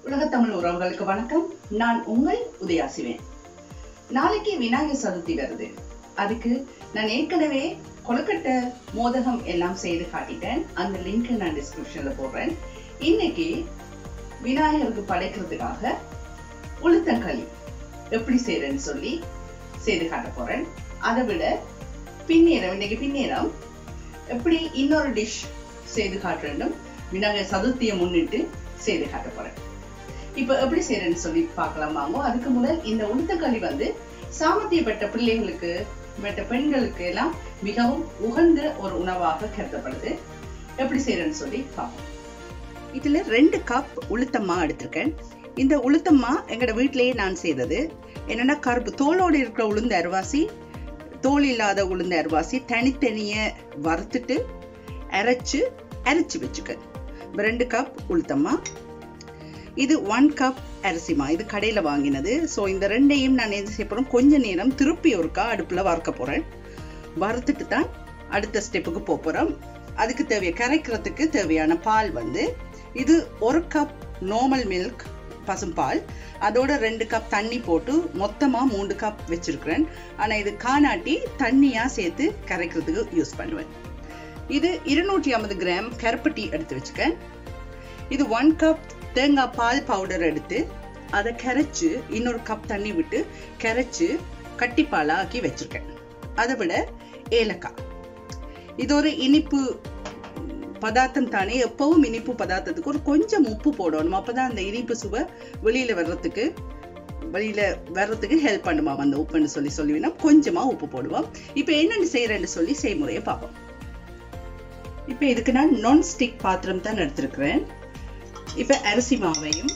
உலகத்தமிழ் உறவுகளுக்கு வணக்கம் நான் உங்கள் உதயாசிவேன் நாளைக்கு விநாயகர் சதுர்த்தி வருது அதுக்கு நான் ஏற்கனவே கொழுக்கட்டை மோதகம் எல்லாம் செய்து காட்டிட்டேன் அந்த லிங்க் நான் டிஸ்கிரிப்ஷன்ல போடுறேன் இன்னைக்கு விநாயகருக்கு படைக்கிறதுக்காக உளுத்தங்களி எப்படி செய்யறேன்னு சொல்லி செய்து காட்ட போறேன் அதை விட பின்னேரம் இன்னைக்கு பின்னேரம் எப்படி இன்னொரு டிஷ் செய்து காட்டுறேன்னு விநாயகர் சதுர்த்தியை முன்னிட்டு செய்து காட்ட போறேன் இப்ப எப்படி செய்யறேன்னு சொல்லி பார்க்கலாம் வாங்க அதுக்கு முதல் இந்த உளுத்தங்களி வந்து சாமர்த்தியப்பட்ட பிள்ளைகளுக்கு மற்ற பெண்களுக்கு எல்லாம் மிகவும் உகந்த ஒரு உணவாக கருதப்படுது எப்படி செய்யறேன்னு சொல்லி பார்ப்போம் இதுல ரெண்டு கப் உளுத்தம்மா எடுத்திருக்கேன் இந்த உளுத்தம்மா எங்களோட வீட்டிலேயே நான் செய்தது என்னன்னா கருப்பு தோலோடு இருக்கிற உளுந்த அரிவாசி தோல் இல்லாத உளுந்த அரிவாசி தனித்தனிய வறுத்துட்டு அரைச்சு அரைச்சு வச்சுக்க ரெண்டு கப் உளுத்தம்மா இது ஒன் கப் அரிசிமா இது கடையில் வாங்கினது ஸோ இந்த ரெண்டையும் நான் என்ன செய்ய போகிறேன் கொஞ்ச நேரம் திருப்பி ஒருக்கா அடுப்பில் வறுக்க போகிறேன் வறுத்துட்டு தான் அடுத்த ஸ்டெப்புக்கு போக போகிறோம் அதுக்கு தேவைய கரைக்கிறதுக்கு தேவையான பால் வந்து இது ஒரு கப் நார்மல் மில்க் பசும்பால் அதோட ரெண்டு கப் தண்ணி போட்டு மொத்தமாக மூணு கப் வச்சிருக்கிறேன் ஆனால் இது காணாட்டி தண்ணியாக சேர்த்து கரைக்கிறதுக்கு யூஸ் பண்ணுவேன் இது இருநூற்றி ஐம்பது கிராம் கருப்பட்டி எடுத்து வச்சுக்கேன் இது ஒன் கப் தேங்காய் பால் பவுடர் எடுத்து அதை கரைச்சு இன்னொரு கப் தண்ணி விட்டு கரைச்சு கட்டிப்பாலா ஆக்கி வச்சிருக்கேன் அதை விட ஏலக்காய் இது ஒரு இனிப்பு பதார்த்தம் தானே எப்பவும் இனிப்பு பதார்த்தத்துக்கு ஒரு கொஞ்சம் உப்பு போடணும் அப்பதான் அந்த இனிப்பு சுவை வெளியில வர்றதுக்கு வெளியில வர்றதுக்கு ஹெல்ப் பண்ணுமா அந்த உப்புன்னு சொல்லி சொல்லுவீங்கன்னா கொஞ்சமா உப்பு போடுவோம் இப்போ என்னென்னு செய்யறேன்னு சொல்லி செய்முறையை பார்ப்போம் இப்போ இதுக்கு நான் நான் ஸ்டிக் பாத்திரம் தான் எடுத்திருக்கிறேன் இப்ப அரிசி மாவையும்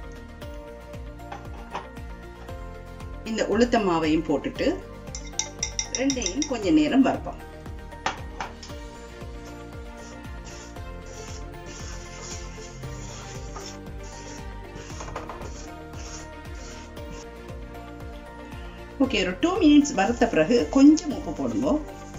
இந்த உளுத்த மாவையும் போட்டுட்டு ரெண்டையும் கொஞ்ச நேரம் வறுப்போம் ஓகே ஒரு டூ மினிட்ஸ் வறுத்த பிறகு கொஞ்சம் உப்பு போடுங்க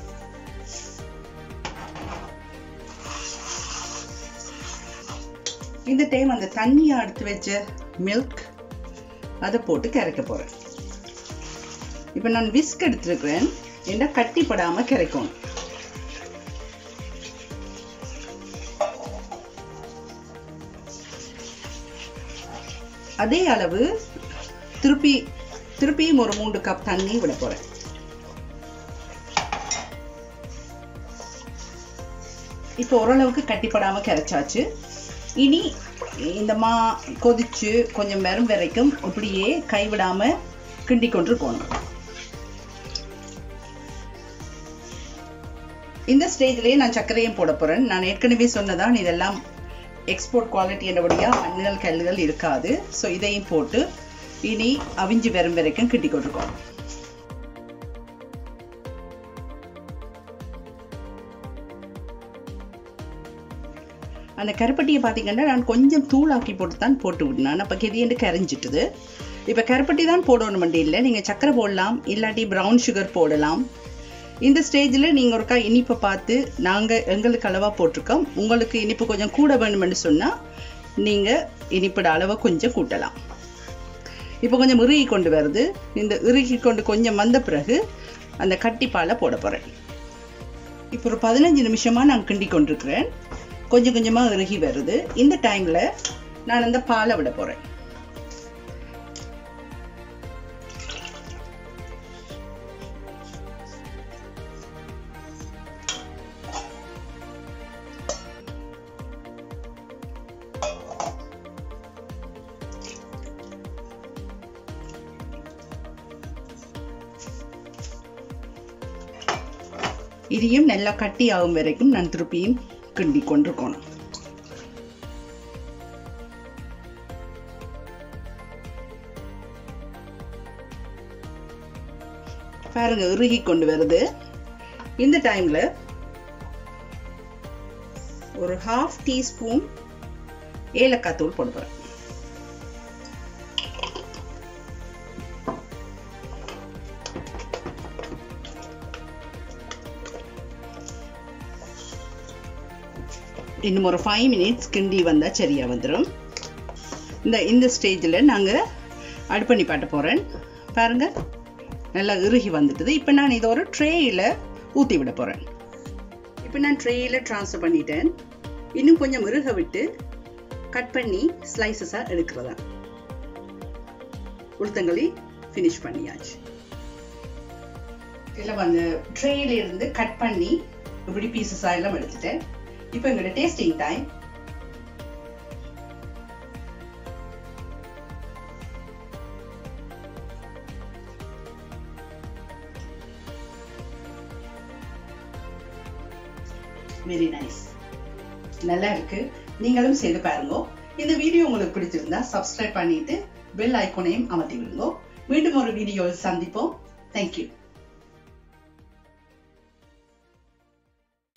இந்த டைம் அந்த தண்ணியை எடுத்து வச்ச மில்க் அதை போட்டு கரைக்க போறேன் இப்போ நான் விஸ்க் எடுத்துருக்கிறேன் என்ன கட்டிப்படாம கரைக்கணும் அதே அளவு திருப்பி திருப்பியும் ஒரு மூன்று கப் தண்ணி விட போறேன் இப்போ ஓரளவுக்கு கட்டிப்படாம கரைச்சாச்சு இனி இந்த மா கொதிச்சு கொஞ்சம் வெறும் வரைக்கும் இப்படியே கைவிடாம கிண்டி கொண்டிருக்கணும் இந்த ஸ்டேஜ்லயே நான் சர்க்கரையும் போட போறேன் நான் ஏற்கனவே சொன்னதான் இதெல்லாம் எக்ஸ்போர்ட் குவாலிட்டி என்னபடியா மண்ணல் கல்லுகள் இருக்காது ஸோ இதையும் போட்டு இனி அவிஞ்சு வெறும் வரைக்கும் கிண்டி கொண்டிருக்கோம் அந்த கருப்பட்டியை பார்த்தீங்கன்னா நான் கொஞ்சம் தூளாக்கி போட்டு தான் போட்டு விடணும் அப்போ கெதியண்டு கரைஞ்சிட்டுது இப்போ கருப்பட்டி தான் போடணும் வண்டி இல்லை நீங்கள் சக்கரை போடலாம் இல்லாட்டி ப்ரௌன் சுகர் போடலாம் இந்த ஸ்டேஜில் நீங்கள் ஒருக்கா இனிப்பை பார்த்து நாங்கள் எங்களுக்கு அளவாக போட்டிருக்கோம் உங்களுக்கு இனிப்பு கொஞ்சம் கூட வேணுமென்னு சொன்னால் நீங்கள் இனிப்போட அளவை கொஞ்சம் கூட்டலாம் இப்போ கொஞ்சம் இறுகி கொண்டு வருது இந்த இறுகி கொண்டு கொஞ்சம் வந்த பிறகு அந்த கட்டிப்பாலை போட போகிறேன் இப்போ ஒரு பதினஞ்சு நிமிஷமாக நான் கிண்டி கொண்டிருக்கிறேன் கொஞ்சம் கொஞ்சமாக இறுகி வருது இந்த டைமில் நான் அந்த பாலை விட போகிறேன் இதையும் நல்லா கட்டி ஆகும் வரைக்கும் நான் திருப்பியும் கிண்டி கொண்டிருக்கணும் பாருங்க இறுகி கொண்டு வருது இந்த டைம்ல ஒரு ஹாஃப் டீஸ்பூன் ஏலக்காய் தூள் போட போறேன் இன்னும் ஒரு ஃபைவ் மினிட்ஸ் கிண்டி வந்தால் சரியாக வந்துடும் இந்த இந்த ஸ்டேஜில் நாங்கள் அடுப்பண்ணி பாட்ட போகிறேன் பாருங்கள் நல்லா இறுகி வந்துட்டுது இப்போ நான் இதை ஒரு ட்ரேயில் ஊற்றி விட போகிறேன் இப்போ நான் ட்ரேயில் ட்ரான்ஸ்ஃபர் பண்ணிட்டேன் இன்னும் கொஞ்சம் இறுக விட்டு கட் பண்ணி ஸ்லைசஸாக எடுக்கிறதா உளுத்தங்களி ஃபினிஷ் பண்ணியாச்சு இல்லை வந்து ட்ரேல இருந்து கட் பண்ணி இப்படி பீசஸாக எல்லாம் எடுத்துட்டேன் இப்போ எங்களோட டேஸ்டிங் டைம் வெரி நைஸ் நல்லா இருக்கு நீங்களும் செய்து பாருங்க இந்த வீடியோ உங்களுக்கு பிடிச்சிருந்தா சப்ஸ்கிரைப் பண்ணிட்டு பெல் ஐக்கோனையும் அமர்த்தி விடுங்க மீண்டும் ஒரு வீடியோவில் சந்திப்போம் தேங்க்யூ